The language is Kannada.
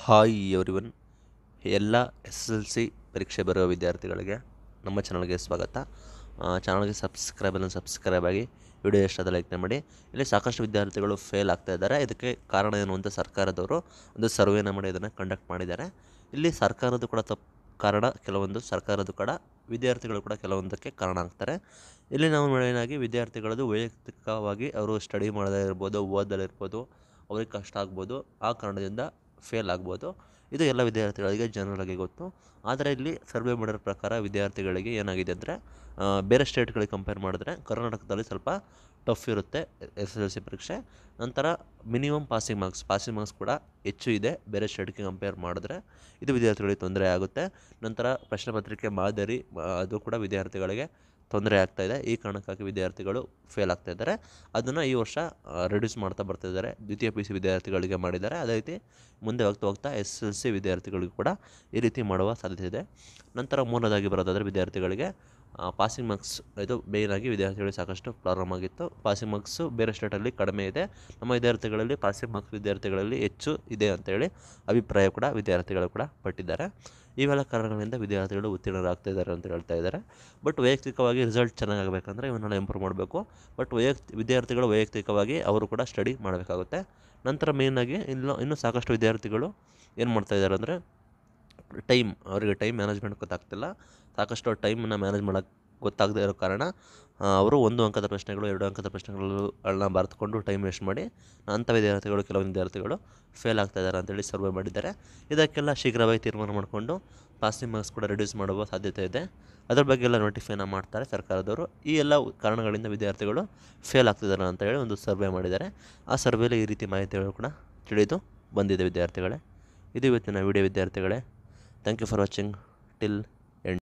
ಹಾಯ್ ಎವ್ರಿವನ್ ಎಲ್ಲ ಎಸ್ ಎಲ್ ಸಿ ಪರೀಕ್ಷೆ ಬರುವ ವಿದ್ಯಾರ್ಥಿಗಳಿಗೆ ನಮ್ಮ ಚಾನಲ್ಗೆ ಸ್ವಾಗತ ಚಾನಲ್ಗೆ ಸಬ್ಸ್ಕ್ರೈಬನ್ನು ಸಬ್ಸ್ಕ್ರೈಬ್ ಆಗಿ ವಿಡಿಯೋ ಇಷ್ಟದ ಲೈಕ್ನ ಮಾಡಿ ಇಲ್ಲಿ ಸಾಕಷ್ಟು ವಿದ್ಯಾರ್ಥಿಗಳು ಫೇಲ್ ಆಗ್ತಾ ಇದ್ದಾರೆ ಇದಕ್ಕೆ ಕಾರಣ ಏನು ಅಂತ ಸರ್ಕಾರದವರು ಒಂದು ಸರ್ವೇನ ಮಾಡಿ ಇದನ್ನು ಕಂಡಕ್ಟ್ ಮಾಡಿದ್ದಾರೆ ಇಲ್ಲಿ ಸರ್ಕಾರದ ಕೂಡ ತಪ್ಪು ಕಾರಣ ಕೆಲವೊಂದು ಸರ್ಕಾರದ ಕೂಡ ವಿದ್ಯಾರ್ಥಿಗಳು ಕೂಡ ಕೆಲವೊಂದಕ್ಕೆ ಕಾರಣ ಆಗ್ತಾರೆ ಇಲ್ಲಿ ನಾವು ಮೇಯ್ನಾಗಿ ವಿದ್ಯಾರ್ಥಿಗಳದ್ದು ವೈಯಕ್ತಿಕವಾಗಿ ಅವರು ಸ್ಟಡಿ ಮಾಡೋದೇ ಇರ್ಬೋದು ಓದಲಿರ್ಬೋದು ಅವ್ರಿಗೆ ಕಷ್ಟ ಆಗ್ಬೋದು ಆ ಕಾರಣದಿಂದ ಫೇಲ್ ಆಗ್ಬೋದು ಇದು ಎಲ್ಲ ವಿದ್ಯಾರ್ಥಿಗಳಿಗೆ ಜನರಲ್ ಆಗಿ ಗೊತ್ತು ಆದರೆ ಇಲ್ಲಿ ಸರ್ವೆ ಮಾಡಿರೋ ಪ್ರಕಾರ ವಿದ್ಯಾರ್ಥಿಗಳಿಗೆ ಏನಾಗಿದೆ ಅಂದರೆ ಬೇರೆ ಸ್ಟೇಟ್ಗಳಿಗೆ ಕಂಪೇರ್ ಮಾಡಿದ್ರೆ ಕರ್ನಾಟಕದಲ್ಲಿ ಸ್ವಲ್ಪ ಟಫ್ ಇರುತ್ತೆ ಎಸ್ ಎಲ್ ಸಿ ಪರೀಕ್ಷೆ ನಂತರ minimum passing marks passing marks ಕೂಡ ಹೆಚ್ಚು ಇದೆ ಬೇರೆ ಸ್ಟೇಟ್ಗೆ ಕಂಪೇರ್ ಮಾಡಿದ್ರೆ ಇದು ವಿದ್ಯಾರ್ಥಿಗಳಿಗೆ ತೊಂದರೆ ಆಗುತ್ತೆ ನಂತರ ಪ್ರಶ್ನೆ ಪತ್ರಿಕೆ ಮಾದರಿ ಆ, ಅದು ಕೂಡ ವಿದ್ಯಾರ್ಥಿಗಳಿಗೆ ತೊಂದರೆ ಆಗ್ತಾ ಇದೆ ಈ ಕಾರಣಕ್ಕಾಗಿ ವಿದ್ಯಾರ್ಥಿಗಳು ಫೇಲ್ ಆಗ್ತಾ ಇದ್ದಾರೆ ಅದನ್ನು ಈ ವರ್ಷ ರಿಡ್ಯೂಸ್ ಮಾಡ್ತಾ ಬರ್ತಿದ್ದಾರೆ ದ್ವಿತೀಯ ಪಿ ಸಿ ವಿದ್ಯಾರ್ಥಿಗಳಿಗೆ ಮಾಡಿದ್ದಾರೆ ಅದೇ ರೀತಿ ಮುಂದೆ ಹೋಗ್ತಾ ಹೋಗ್ತಾ ಎಸ್ ಎಲ್ ಸಿ ವಿದ್ಯಾರ್ಥಿಗಳಿಗೂ ಕೂಡ ಈ ರೀತಿ ಮಾಡುವ ಸಾಧ್ಯತೆ ಇದೆ ನಂತರ ಮೂರನೇದಾಗಿ ಬರೋದಾದರೆ ವಿದ್ಯಾರ್ಥಿಗಳಿಗೆ ಪಾಸಿಂಗ್ ಮಾರ್ಕ್ಸ್ ಇದು ಮೇಯ್ನಾಗಿ ವಿದ್ಯಾರ್ಥಿಗಳಿಗೆ ಸಾಕಷ್ಟು ಪ್ರಾಬ್ಲಮ್ ಆಗಿತ್ತು ಪಾಸಿಂಗ್ ಮಾರ್ಕ್ಸು ಬೇರೆ ಸ್ಟೇಟಲ್ಲಿ ಕಡಿಮೆ ಇದೆ ನಮ್ಮ ವಿದ್ಯಾರ್ಥಿಗಳಲ್ಲಿ ಪಾಸಿಂಗ್ ಮಾರ್ಕ್ಸ್ ವಿದ್ಯಾರ್ಥಿಗಳಲ್ಲಿ ಹೆಚ್ಚು ಇದೆ ಅಂತೇಳಿ ಅಭಿಪ್ರಾಯ ಕೂಡ ವಿದ್ಯಾರ್ಥಿಗಳು ಕೂಡ ಪಟ್ಟಿದ್ದಾರೆ ಇವೆಲ್ಲ ಕಾರಣಗಳಿಂದ ವಿದ್ಯಾರ್ಥಿಗಳು ಉತ್ತೀರ್ಣರಾಗ್ತಾ ಇದ್ದಾರೆ ಅಂತ ಹೇಳ್ತಾ ಇದ್ದಾರೆ ಬಟ್ ವೈಯಕ್ತಿಕವಾಗಿ ರಿಸಲ್ಟ್ ಚೆನ್ನಾಗಾಗಬೇಕಂದ್ರೆ ಇವನ್ನೆಲ್ಲ ಇಂಪ್ರೂವ್ ಮಾಡಬೇಕು ಬಟ್ ವೈಯಕ್ತಿ ವಿದ್ಯಾರ್ಥಿಗಳು ವೈಯಕ್ತಿಕವಾಗಿ ಅವರು ಕೂಡ ಸ್ಟಡಿ ಮಾಡಬೇಕಾಗುತ್ತೆ ನಂತರ ಮೇಯ್ನಾಗಿ ಇನ್ನು ಇನ್ನೂ ಸಾಕಷ್ಟು ವಿದ್ಯಾರ್ಥಿಗಳು ಏನು ಮಾಡ್ತಾ ಇದ್ದಾರೆ ಅಂದರೆ ಟೈಮ್ ಅವರಿಗೆ ಟೈಮ್ ಮ್ಯಾನೇಜ್ಮೆಂಟ್ ಗೊತ್ತಾಗ್ತಿಲ್ಲ ಸಾಕಷ್ಟು ಟೈಮನ್ನು ಮ್ಯಾನೇಜ್ ಮಾಡೋಕ್ಕೆ ಗೊತ್ತಾಗದೇ ಇರೋ ಕಾರಣ ಆ, ಅವರು ಒಂದು ಅಂಕದ ಪ್ರಶ್ನೆಗಳು ಎರಡು ಅಂಕದ ಪ್ರಶ್ನೆಗಳನ್ನ ಬರೆದುಕೊಂಡು ಟೈಮ್ ವೇಸ್ಟ್ ಮಾಡಿ ಅಂಥ ವಿದ್ಯಾರ್ಥಿಗಳು ಕೆಲವೊಂದು ವಿದ್ಯಾರ್ಥಿಗಳು ಫೇಲ್ ಆಗ್ತಾ ಇದ್ದಾರೆ ಅಂತೇಳಿ ಸರ್ವೆ ಮಾಡಿದ್ದಾರೆ ಇದಕ್ಕೆಲ್ಲ ಶೀಘ್ರವಾಗಿ ತೀರ್ಮಾನ ಮಾಡಿಕೊಂಡು ಪಾಸಿಂಗ್ ಮಾರ್ಕ್ಸ್ ಕೂಡ ರಿಡ್ಯೂಸ್ ಮಾಡುವ ಸಾಧ್ಯತೆ ಇದೆ ಅದ್ರ ಬಗ್ಗೆ ಎಲ್ಲ ನೋಟಿಫೈನ ಮಾಡ್ತಾರೆ ಸರ್ಕಾರದವರು ಈ ಎಲ್ಲ ಕಾರಣಗಳಿಂದ ವಿದ್ಯಾರ್ಥಿಗಳು ಫೇಲ್ ಆಗ್ತಿದ್ದಾರೆ ಅಂತ ಹೇಳಿ ಒಂದು ಸರ್ವೆ ಮಾಡಿದ್ದಾರೆ ಆ ಸರ್ವೆಯಲ್ಲಿ ಈ ರೀತಿ ಮಾಹಿತಿಗಳು ಕೂಡ ತಿಳಿದು ಬಂದಿದೆ ವಿದ್ಯಾರ್ಥಿಗಳೇ ಇದು ಇವತ್ತಿನ ವಿಡಿಯೋ ವಿದ್ಯಾರ್ಥಿಗಳೇ thank you for watching till